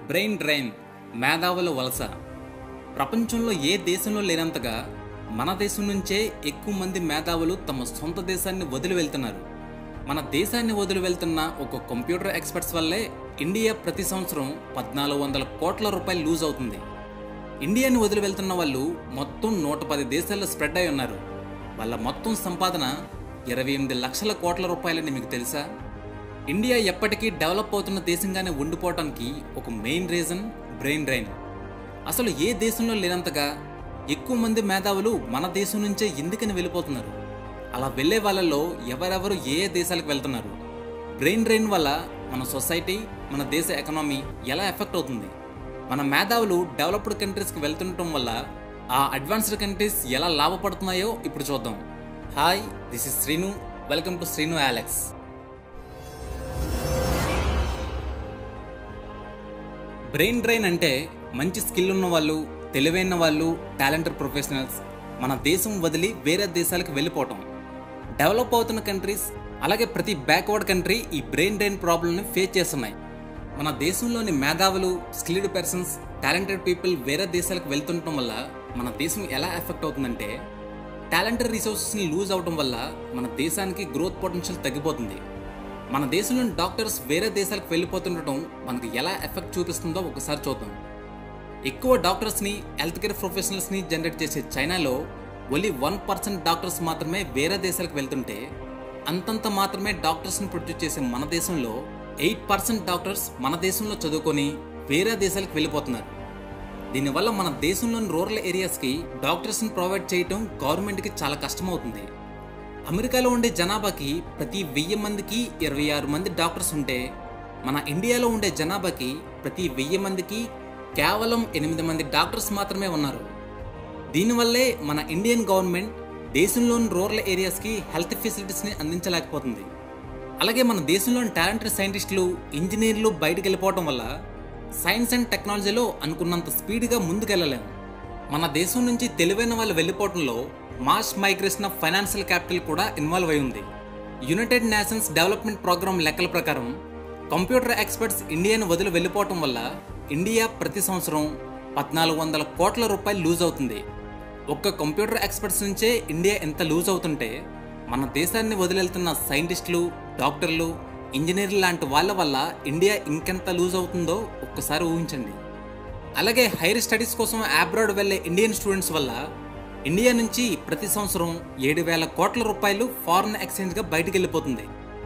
brain drain మేధావుల వలస ప్రపంచంలో ఏ దేశంలో లేనంతగా మన దేశం నుంచే ఎక్కువ మంది మేధావులు తమ సొంత దేశాన్ని వదిలి వెళ్తున్నారు మన దేశాన్ని వదిలి వెళ్తున్న ఒక కంప్యూటర్ ఎక్స్పర్ట్స్ వల్లే ఇండియా ప్రతి సంవత్సరం పద్నాలుగు వందల కోట్ల రూపాయలు లూజ్ అవుతుంది ఇండియాని వదిలి వెళ్తున్న వాళ్ళు మొత్తం నూట పది దేశాల్లో స్ప్రెడ్ అయి ఉన్నారు వాళ్ళ మొత్తం సంపాదన ఇరవై ఎనిమిది లక్షల కోట్ల రూపాయలని మీకు తెలుసా ఇండియా ఎప్పటికీ డెవలప్ అవుతున్న దేశంగానే ఉండిపోవటానికి ఒక మెయిన్ రీజన్ బ్రెయిన్ డ్రైన్ అసలు ఏ దేశంలో లేనంతగా ఎక్కువ మంది మేధావులు మన దేశం నుంచే ఎందుకని వెళ్ళిపోతున్నారు అలా వెళ్ళే వాళ్ళల్లో ఎవరెవరు ఏ ఏ దేశాలకు వెళ్తున్నారు బ్రెయిన్ డ్రైన్ వల్ల మన సొసైటీ మన దేశ ఎకనామీ ఎలా ఎఫెక్ట్ అవుతుంది మన మేధావులు డెవలప్డ్ కంట్రీస్కి వెళ్తుండటం వల్ల ఆ అడ్వాన్స్డ్ కంట్రీస్ ఎలా లాభపడుతున్నాయో ఇప్పుడు చూద్దాం hi this is Srinu welcome to Srinu Alex brain drain అంటే మంచి స్కిల్ ఉన్న వాళ్ళు తెలివైన వాళ్ళు టాలెంటెడ్ ప్రొఫెషనల్స్ మన దేశం వదిలి వేరే దేశాలకు వెళ్ళిపోవటం డెవలప్ అవుతున్న కంట్రీస్ అలాగే ప్రతి బ్యాక్వర్డ్ కంట్రీ ఈ బ్రెయిన్ డ్రైన్ ప్రాబ్లమ్ని ఫేస్ చేస్తున్నాయి మన దేశంలోని మేధావులు స్కిల్డ్ పర్సన్స్ టాలెంటెడ్ పీపుల్ వేరే దేశాలకు వెళ్తుండటం వల్ల మన దేశం ఎలా ఎఫెక్ట్ అవుతుందంటే టాలెంటెడ్ రిసోర్సెస్ని లూజ్ అవడం వల్ల మన దేశానికి గ్రోత్ పొటెన్షియల్ తగ్గిపోతుంది మన దేశంలోని డాక్టర్స్ వేరే దేశాలకు వెళ్ళిపోతుండటం మనకు ఎలా ఎఫెక్ట్ చూపిస్తుందో ఒకసారి చూద్దాం ఎక్కువ డాక్టర్స్ని హెల్త్ కేర్ ప్రొఫెషనల్స్ని జనరేట్ చేసే చైనాలో ఓన్లీ వన్ పర్సెంట్ డాక్టర్స్ మాత్రమే వేరే దేశాలకు వెళ్తుంటే అంతంత మాత్రమే డాక్టర్స్ని ప్రొడ్యూస్ చేసే మన దేశంలో ఎయిట్ పర్సెంట్ డాక్టర్స్ మన దేశంలో చదువుకొని వేరే దేశాలకు వెళ్ళిపోతున్నారు దీనివల్ల మన దేశంలోని రూరల్ ఏరియాస్కి డాక్టర్స్ని ప్రొవైడ్ చేయటం గవర్నమెంట్కి చాలా కష్టమవుతుంది అమెరికాలో ఉండే జనాభాకి ప్రతి వెయ్యి మందికి ఇరవై ఆరు మంది డాక్టర్స్ ఉంటే మన ఇండియాలో ఉండే జనాభాకి ప్రతి వెయ్యి మందికి కేవలం ఎనిమిది మంది డాక్టర్స్ మాత్రమే ఉన్నారు దీనివల్లే మన ఇండియన్ గవర్నమెంట్ దేశంలోని రూరల్ ఏరియాస్కి హెల్త్ ఫెసిలిటీస్ని అందించలేకపోతుంది అలాగే మన దేశంలోని టాలెంటెడ్ సైంటిస్టులు ఇంజనీర్లు బయటకు వెళ్ళిపోవడం వల్ల సైన్స్ అండ్ టెక్నాలజీలో అనుకున్నంత స్పీడ్గా ముందుకెళ్ళలేము మన దేశం నుంచి తెలివైన వాళ్ళు వెళ్ళిపోవడంలో mass migration of financial capital కూడా ఇన్వాల్వ్ అయి ఉంది యునైటెడ్ నేషన్స్ డెవలప్మెంట్ ప్రోగ్రామ్ లెక్కల ప్రకారం కంప్యూటర్ ఎక్స్పర్ట్స్ ఇండియాను వదిలి వెళ్ళిపోవటం వల్ల ఇండియా ప్రతి సంవత్సరం పద్నాలుగు వందల కోట్ల రూపాయలు లూజ్ అవుతుంది ఒక్క కంప్యూటర్ ఎక్స్పర్ట్స్ నుంచే ఇండియా ఎంత లూజ్ అవుతుంటే మన దేశాన్ని వదిలేళ్తున్న సైంటిస్టులు డాక్టర్లు ఇంజనీర్లు లాంటి వాళ్ళ వల్ల ఇండియా ఇంకెంత లూజ్ అవుతుందో ఒక్కసారి ఊహించండి అలాగే హైయర్ స్టడీస్ కోసం అబ్రాడ్ వెళ్ళే ఇండియన్ స్టూడెంట్స్ వల్ల ఇండియా నుంచి ప్రతి సంవత్సరం ఏడు వేల కోట్ల రూపాయలు ఫారిన్ ఎక్స్చేంజ్గా బయటికి వెళ్ళిపోతుంది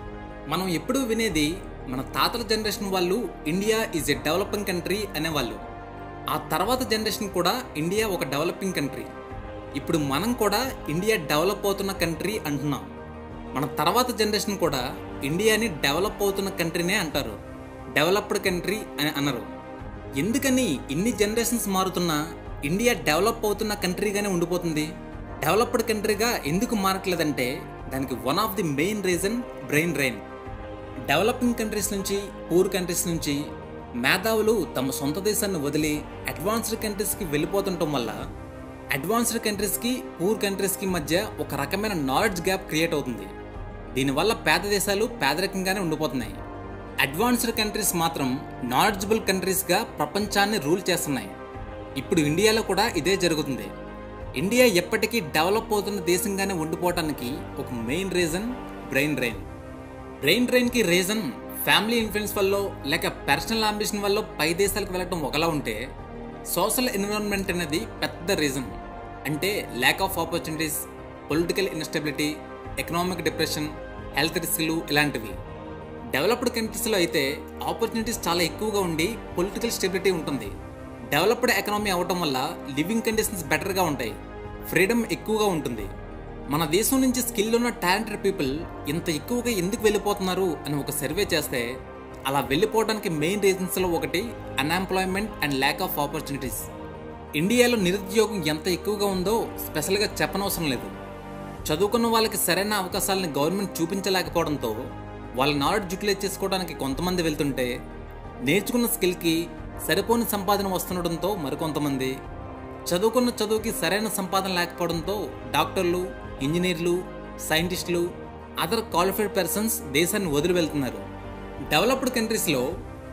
మనం ఎప్పుడూ వినేది మన తాతల జనరేషన్ వాళ్ళు India is a developing country అనేవాళ్ళు ఆ తర్వాత జనరేషన్ కూడా ఇండియా ఒక డెవలపింగ్ కంట్రీ ఇప్పుడు మనం కూడా ఇండియా డెవలప్ అవుతున్న కంట్రీ అంటున్నాం మన తర్వాత జనరేషన్ కూడా ఇండియాని డెవలప్ అవుతున్న కంట్రీనే అంటారు డెవలప్డ్ కంట్రీ అని అనరు ఎందుకని ఇన్ని జనరేషన్స్ మారుతున్నా ఇండియా డెవలప్ అవుతున్న కంట్రీగానే ఉండిపోతుంది డెవలప్డ్ కంట్రీగా ఎందుకు మారట్లేదంటే దానికి one of the main reason brain drain developing countries నుంచి పూర్ కంట్రీస్ నుంచి మేధావులు తమ సొంత దేశాన్ని వదిలి అడ్వాన్స్డ్ కంట్రీస్కి వెళ్ళిపోతుండటం వల్ల అడ్వాన్స్డ్ కంట్రీస్కి పూర్ కంట్రీస్కి మధ్య ఒక రకమైన నాలెడ్జ్ గ్యాప్ క్రియేట్ అవుతుంది దీనివల్ల పేద దేశాలు పేదరికంగానే ఉండిపోతున్నాయి అడ్వాన్స్డ్ కంట్రీస్ మాత్రం నాలెడ్జబుల్ కంట్రీస్గా ప్రపంచాన్ని రూల్ చేస్తున్నాయి ఇప్పుడు ఇండియాలో కూడా ఇదే జరుగుతుంది ఇండియా ఎప్పటికీ డెవలప్ అవుతున్న దేశంగానే ఉండిపోవటానికి ఒక main reason brain drain brain డ్రైన్కి రీజన్ ఫ్యామిలీ ఇన్ఫ్లుయెన్స్ వల్ల లేక పర్సనల్ అంబిషన్ వల్ల పై దేశాలకు వెళ్ళటం ఒకలా ఉంటే సోషల్ ఎన్విరాన్మెంట్ అనేది పెద్ద రీజన్ అంటే lack of opportunities political instability economic depression health రిస్క్లు ఇలాంటివి డెవలప్డ్ కంట్రీస్లో అయితే ఆపర్చునిటీస్ చాలా ఎక్కువగా ఉండి పొలిటికల్ స్టెబిలిటీ ఉంటుంది డెవలప్డ్ ఎకనామీ అవటం వల్ల లివింగ్ కండిషన్స్ బెటర్గా ఉంటాయి ఫ్రీడమ్ ఎక్కువగా ఉంటుంది మన దేశం నుంచి స్కిల్ ఉన్న టాలెంటెడ్ పీపుల్ ఇంత ఎక్కువగా ఎందుకు వెళ్ళిపోతున్నారు అని ఒక సర్వే చేస్తే అలా వెళ్ళిపోవడానికి మెయిన్ రీజన్స్లో ఒకటి unemployment and lack of opportunities ఇండియాలో నిరుద్యోగం ఎంత ఎక్కువగా ఉందో స్పెషల్గా చెప్పనవసరం లేదు చదువుకున్న వాళ్ళకి సరైన అవకాశాలను గవర్నమెంట్ చూపించలేకపోవడంతో వాళ్ళ నాలెడ్జ్ యూటిలైజ్ చేసుకోవడానికి కొంతమంది వెళ్తుంటే నేర్చుకున్న స్కిల్కి సరిపోని సంపాదన వస్తుండడంతో మరికొంతమంది చదువుకున్న చదువుకి సరైన సంపాదన లేకపోవడంతో డాక్టర్లు ఇంజనీర్లు సైంటిస్టులు అదర్ క్వాలిఫైడ్ పర్సన్స్ దేశాన్ని వదిలి వెళ్తున్నారు డెవలప్డ్ కంట్రీస్లో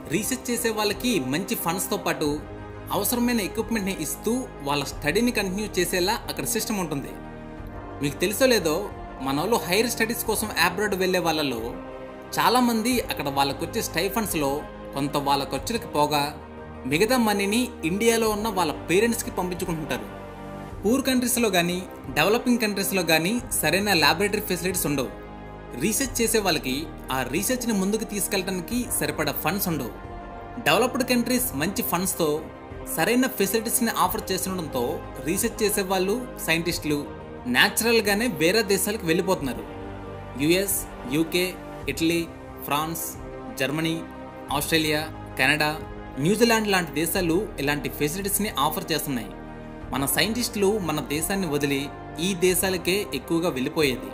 రీసెర్చ్ చేసే వాళ్ళకి మంచి ఫండ్స్తో పాటు అవసరమైన ఎక్విప్మెంట్ని ఇస్తూ వాళ్ళ స్టడీని కంటిన్యూ చేసేలా అక్కడ సిస్టమ్ ఉంటుంది మీకు తెలుసో లేదో మన వాళ్ళు హైయర్ స్టడీస్ కోసం అబ్రాడ్ వెళ్ళే వాళ్ళలో చాలామంది అక్కడ వాళ్ళకు వచ్చే స్టైఫండ్స్లో కొంత వాళ్ళ ఖర్చులకి పోగా మిగతా మనీని ఇండియాలో ఉన్న వాళ్ళ పేరెంట్స్కి పంపించుకుంటుంటారు పూర్ కంట్రీస్లో కానీ డెవలపింగ్ కంట్రీస్లో కానీ సరైన ల్యాబొరేటరీ ఫెసిలిటీస్ ఉండవు రీసెర్చ్ చేసే వాళ్ళకి ఆ రీసెర్చ్ని ముందుకు తీసుకెళ్ళడానికి సరిపడా ఫండ్స్ ఉండవు డెవలప్డ్ కంట్రీస్ మంచి ఫండ్స్తో సరైన ఫెసిలిటీస్ని ఆఫర్ చేస్తుండడంతో రీసెర్చ్ చేసే వాళ్ళు సైంటిస్టులు న్యాచురల్గానే వేరే దేశాలకు వెళ్ళిపోతున్నారు US UK Italy France Germany Australia Canada New Zealand లాంటి దేశాలు ఇలాంటి ఫెసిలిటీస్ని ఆఫర్ చేస్తున్నాయి మన సైంటిస్టులు మన దేశాన్ని వదిలి ఈ దేశాలకే ఎక్కువగా వెళ్ళిపోయేది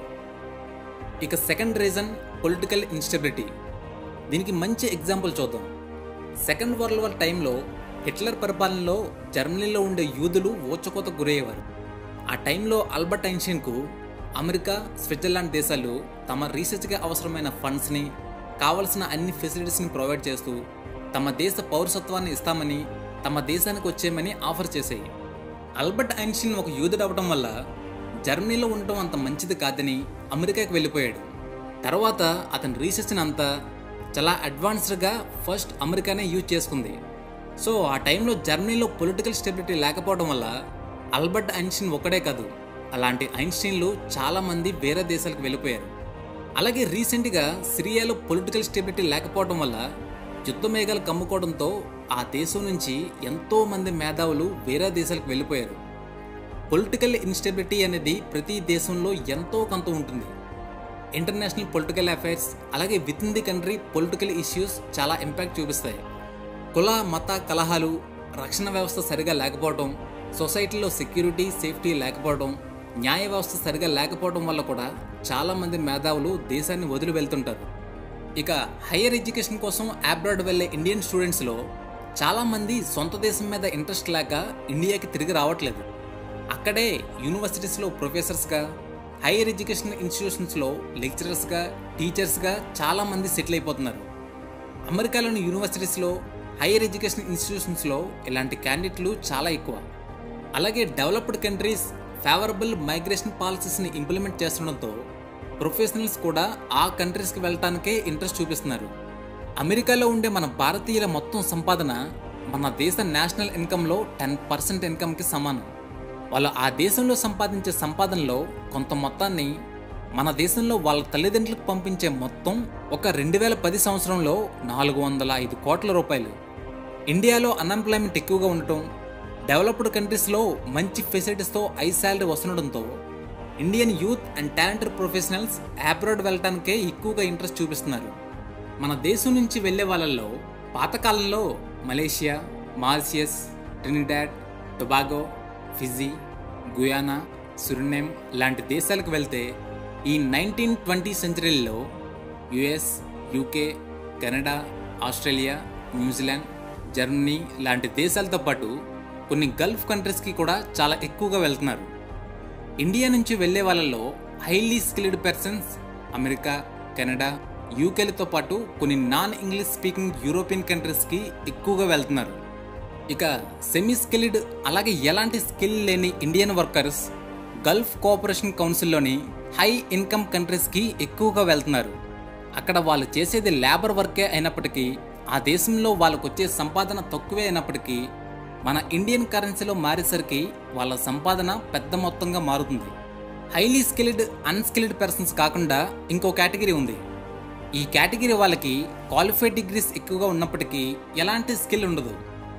ఇక సెకండ్ రీజన్ పొలిటికల్ ఇన్స్టెబిలిటీ దీనికి మంచి ఎగ్జాంపుల్ చూద్దాం సెకండ్ వరల్డ్ వార్ టైంలో హిట్లర్ పరిపాలనలో జర్మనీలో ఉండే యూదులు ఓచకోత గురయ్యేవారు ఆ టైంలో ఆల్బర్ట్ ఐన్స్టీన్కు అమెరికా స్విట్జర్లాండ్ దేశాలు తమ రీసెర్చ్కి అవసరమైన ఫండ్స్ని కావలసిన అన్ని ఫెసిలిటీస్ని ప్రొవైడ్ చేస్తూ తమ దేశ పౌరసత్వాన్ని ఇస్తామని తమ దేశానికి వచ్చేయమని ఆఫర్ చేశాయి ఆల్బర్ట్ ఐన్స్టీన్ ఒక యూదుడు అవడం వల్ల జర్మనీలో ఉండటం అంత మంచిది కాదని అమెరికాకి వెళ్ళిపోయాడు తర్వాత అతని రీసెర్చ్ని అంతా చాలా అడ్వాన్స్డ్గా ఫస్ట్ అమెరికానే యూజ్ చేసుకుంది సో ఆ టైంలో జర్మనీలో పొలిటికల్ స్టెబిలిటీ లేకపోవడం వల్ల ఆల్బర్ట్ ఐన్స్టీన్ ఒక్కడే కాదు అలాంటి ఐన్స్టీన్లు చాలామంది వేరే దేశాలకు వెళ్ళిపోయారు అలాగే రీసెంట్గా సిరియాలో పొలిటికల్ స్టెబిలిటీ లేకపోవడం వల్ల యుద్ధ మేఘాలు కమ్ముకోవడంతో ఆ దేశం నుంచి ఎంతో మంది మేధావులు వేరే దేశాలకు వెళ్ళిపోయారు పొలిటికల్ ఇన్స్టెబిలిటీ అనేది ప్రతి దేశంలో ఎంతో కొంత ఉంటుంది ఇంటర్నేషనల్ పొలిటికల్ అఫైర్స్ అలాగే with in the country political issues చాలా ఇంపాక్ట్ చూపిస్తాయి కుల మత కలహాలు రక్షణ వ్యవస్థ సరిగా లేకపోవడం సొసైటీలో సెక్యూరిటీ సేఫ్టీ లేకపోవడం న్యాయ వ్యవస్థ సరిగా లేకపోవడం వల్ల కూడా చాలామంది మేధావులు దేశాన్ని వదిలి వెళ్తుంటారు ఇక హయ్యర్ ఎడ్యుకేషన్ కోసం అబ్రాడ్ వెళ్ళే ఇండియన్ స్టూడెంట్స్లో చాలామంది సొంత దేశం మీద ఇంట్రెస్ట్ లేక ఇండియాకి తిరిగి రావట్లేదు అక్కడే యూనివర్సిటీస్లో ప్రొఫెసర్స్గా హైయర్ ఎడ్యుకేషన్ ఇన్స్టిట్యూషన్స్లో లెక్చరర్స్గా టీచర్స్గా చాలామంది సెటిల్ అయిపోతున్నారు అమెరికాలోని యూనివర్సిటీస్లో హైయర్ ఎడ్యుకేషన్ ఇన్స్టిట్యూషన్స్లో ఇలాంటి క్యాండిడేట్లు చాలా ఎక్కువ అలాగే డెవలప్డ్ కంట్రీస్ ఫేవరబుల్ మైగ్రేషన్ పాలసీస్ని ఇంప్లిమెంట్ చేస్తుండడంతో ప్రొఫెషనల్స్ కూడా ఆ కంట్రీస్కి వెళ్ళటానికే ఇంట్రెస్ట్ చూపిస్తున్నారు అమెరికాలో ఉండే మన భారతీయుల మొత్తం సంపాదన మన దేశ నేషనల్ ఇన్కంలో టెన్ పర్సెంట్ ఇన్కమ్కి సమానం వాళ్ళు ఆ దేశంలో సంపాదించే సంపాదనలో కొంత మొత్తాన్ని మన దేశంలో వాళ్ళ తల్లిదండ్రులకు పంపించే మొత్తం ఒక రెండు వేల పది సంవత్సరంలో నాలుగు వందల ఐదు కోట్ల రూపాయలు ఇండియాలో అన్ఎంప్లాయ్మెంట్ ఎక్కువగా ఉండటం డెవలప్డ్ కంట్రీస్లో మంచి ఫెసిలిటీస్తో ఐ శాలరీ వస్తుండడంతో Indian youth and talented professionals abroad వెళ్ళటానికే ఎక్కువగా ఇంట్రెస్ట్ చూపిస్తున్నారు మన దేశం నుంచి వెళ్ళే వాళ్ళల్లో పాతకాలంలో Malaysia Mauritius Trinidad Tobago Fiji Guyana Suriname లాంటి దేశాలకు వెళ్తే ఈ నైన్టీన్ ట్వంటీ సెంచరీల్లో US UK Canada Australia New Zealand Germany లాంటి దేశాలతో పాటు కొన్ని గల్ఫ్ కంట్రీస్కి కూడా చాలా ఎక్కువగా వెళ్తున్నారు ఇండియా నుంచి వెళ్ళే వాళ్ళలో highly skilled persons America Canada యూకేలతో పాటు కొన్ని నాన్ ఇంగ్లీష్ స్పీకింగ్ యూరోపియన్ కంట్రీస్కి ఎక్కువగా వెళ్తున్నారు ఇక సెమీ స్కిల్డ్ అలాగే ఎలాంటి స్కిల్ లేని ఇండియన్ వర్కర్స్ గల్ఫ్ కోఆపరేషన్ కౌన్సిల్లోని హై ఇన్కమ్ కంట్రీస్కి ఎక్కువగా వెళ్తున్నారు అక్కడ వాళ్ళు చేసేది లేబర్ వర్కే అయినప్పటికీ ఆ దేశంలో వాళ్ళకు వచ్చే సంపాదన తక్కువే అయినప్పటికీ మన ఇండియన్ కరెన్సీలో మారేసరికి వాళ్ళ సంపాదన పెద్ద మొత్తంగా మారుతుంది హైలీ స్కిల్డ్ అన్స్కిల్డ్ పర్సన్స్ కాకుండా ఇంకో కేటగిరీ ఉంది ఈ కేటగిరీ వాళ్ళకి క్వాలిఫైడ్ డిగ్రీస్ ఎక్కువగా ఉన్నప్పటికీ ఎలాంటి స్కిల్ ఉండదు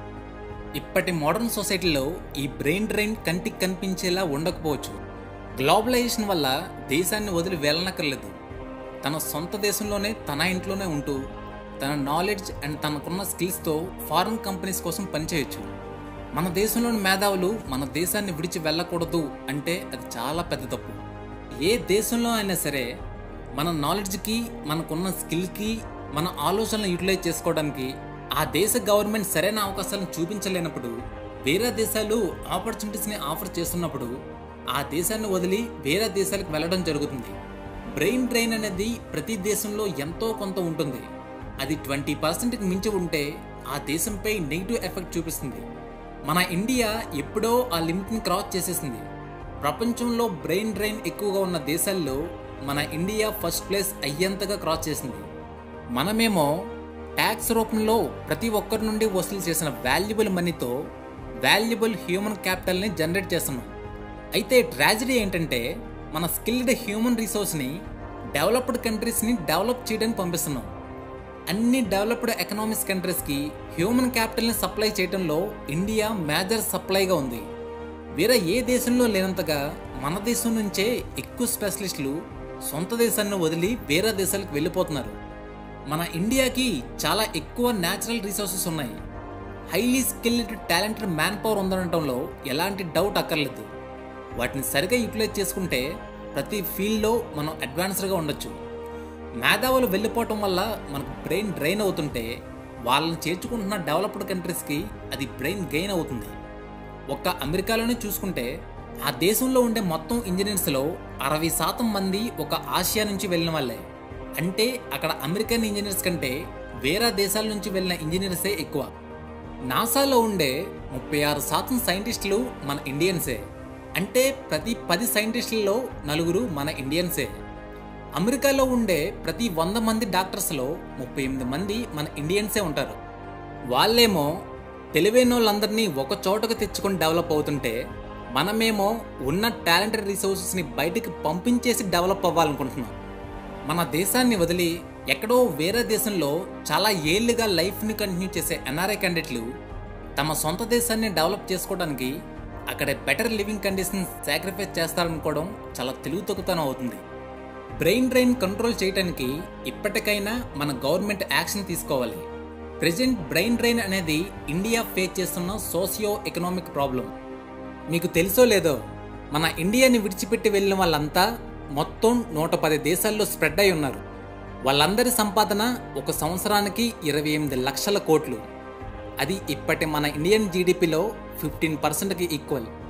ఇప్పటి మోడర్న్ సొసైటీలో ఈ బ్రెయిన్ డ్రైన్ కంటికి కనిపించేలా ఉండకపోవచ్చు గ్లోబలైజేషన్ వల్ల దేశాన్ని వదిలి వెళ్ళనక్కర్లేదు తన సొంత దేశంలోనే తన ఇంట్లోనే ఉంటూ తన నాలెడ్జ్ అండ్ తనకున్న స్కిల్స్తో ఫారిన్ కంపెనీస్ కోసం పనిచేయొచ్చు మన దేశంలోని మేధావులు మన దేశాన్ని విడిచి వెళ్ళకూడదు అంటే అది చాలా పెద్ద తప్పు ఏ దేశంలో అయినా సరే మన నాలెడ్జ్కి మనకున్న స్కిల్కి మన ఆలోచనలు యూటిలైజ్ చేసుకోవడానికి ఆ దేశ గవర్నమెంట్ సరైన అవకాశాలను చూపించలేనప్పుడు వేరే దేశాలు ఆపర్చునిటీస్ని ఆఫర్ చేస్తున్నప్పుడు ఆ దేశాన్ని వదిలి వేరే దేశాలకు వెళ్ళడం జరుగుతుంది బ్రెయిన్ డ్రైన్ అనేది ప్రతి దేశంలో ఎంతో కొంత ఉంటుంది అది ట్వంటీ పర్సెంట్కి మించి ఉంటే ఆ దేశంపై నెగిటివ్ ఎఫెక్ట్ చూపిస్తుంది మన ఇండియా ఎప్పుడో ఆ లిమిట్ని క్రాస్ చేసేసింది ప్రపంచంలో బ్రెయిన్ డ్రైన్ ఎక్కువగా ఉన్న దేశాల్లో మన ఇండియా ఫస్ట్ ప్లేస్ అయ్యేంతగా క్రాస్ చేసింది మనమేమో ట్యాక్స్ రూపంలో ప్రతి ఒక్కరి నుండి వసూలు చేసిన వాల్యుబుల్ మనీతో వాల్యుబుల్ హ్యూమన్ క్యాపిటల్ని జనరేట్ చేస్తున్నాం అయితే ట్రాజడీ ఏంటంటే మన స్కిల్డ్ హ్యూమన్ రిసోర్స్ని డెవలప్డ్ కంట్రీస్ని డెవలప్ చేయడానికి పంపిస్తున్నాం అన్ని డెవలప్డ్ ఎకనామిక్స్ కంట్రీస్కి హ్యూమన్ క్యాపిటల్ని సప్లై చేయడంలో ఇండియా మేజర్ సప్లైగా ఉంది వేరే ఏ దేశంలో లేనంతగా మన దేశం నుంచే ఎక్కువ స్పెషలిస్టులు సొంత దేశాన్ని వదిలి వేరే దేశాలకు వెళ్ళిపోతున్నారు మన ఇండియాకి చాలా ఎక్కువ న్యాచురల్ రిసోర్సెస్ ఉన్నాయి highly skilled talented man power ఉందనటంలో ఎలాంటి డౌట్ అక్కర్లేదు వాటిని సరిగా యూటిలైజ్ చేసుకుంటే ప్రతి ఫీల్డ్లో మనం అడ్వాన్స్డ్గా ఉండొచ్చు మేధావులు వెళ్ళిపోవటం వల్ల మనకు బ్రెయిన్ డ్రైన్ అవుతుంటే వాళ్ళని చేర్చుకుంటున్న డెవలప్డ్ కంట్రీస్కి అది బ్రెయిన్ గెయిన్ అవుతుంది ఒక్క అమెరికాలోనే చూసుకుంటే ఆ దేశంలో ఉండే మొత్తం ఇంజనీర్స్లో అరవై శాతం మంది ఒక ఆసియా నుంచి వెళ్ళిన వాళ్ళే అంటే అక్కడ అమెరికన్ ఇంజనీర్స్ కంటే వేరే దేశాల నుంచి వెళ్ళిన ఇంజనీర్సే ఎక్కువ నాసాలో ఉండే ముప్పై ఆరు శాతం సైంటిస్టులు మన ఇండియన్సే అంటే ప్రతి పది సైంటిస్టులలో నలుగురు మన ఇండియన్సే అమెరికాలో ఉండే ప్రతి వంద మంది డాక్టర్స్లో ముప్పై ఎనిమిది మంది మన ఇండియన్సే ఉంటారు వాళ్ళేమో తెలివైన వాళ్ళందరినీ ఒక చోటకు తెచ్చుకొని డెవలప్ అవుతుంటే మనమేమో ఉన్న టాలెంటెడ్ రిసోర్సెస్ని బయటికి పంపించేసి డెవలప్ అవ్వాలనుకుంటున్నాం మన దేశాన్ని వదిలి ఎక్కడో వేరే దేశంలో చాలా ఏళ్ళుగా లైఫ్ని కంటిన్యూ చేసే ఎన్ఆర్ఐ క్యాండిడేట్లు తమ సొంత దేశాన్ని డెవలప్ చేసుకోవడానికి అక్కడ బెటర్ లివింగ్ కండిషన్స్ సాక్రిఫైస్ చేస్తారనుకోవడం చాలా తెలుగుతొక్కుతనం అవుతుంది బ్రెయిన్ డ్రైన్ కంట్రోల్ చేయడానికి ఇప్పటికైనా మన గవర్నమెంట్ యాక్షన్ తీసుకోవాలి ప్రెజెంట్ బ్రెయిన్ డ్రైన్ అనేది ఇండియా ఫేస్ చేస్తున్న సోషియో ఎకనామిక్ ప్రాబ్లం మీకు తెలుసో లేదో మన ఇండియాని విడిచిపెట్టి వెళ్ళిన వాళ్ళంతా మొత్తం నూట పది దేశాల్లో స్ప్రెడ్ అయి ఉన్నారు వాళ్ళందరి సంపాదన ఒక సంవత్సరానికి ఇరవై ఎనిమిది లక్షల కోట్లు అది ఇప్పటి మన ఇండియన్ జీడిపిలో ఫిఫ్టీన్ పర్సెంట్కి ఈక్వల్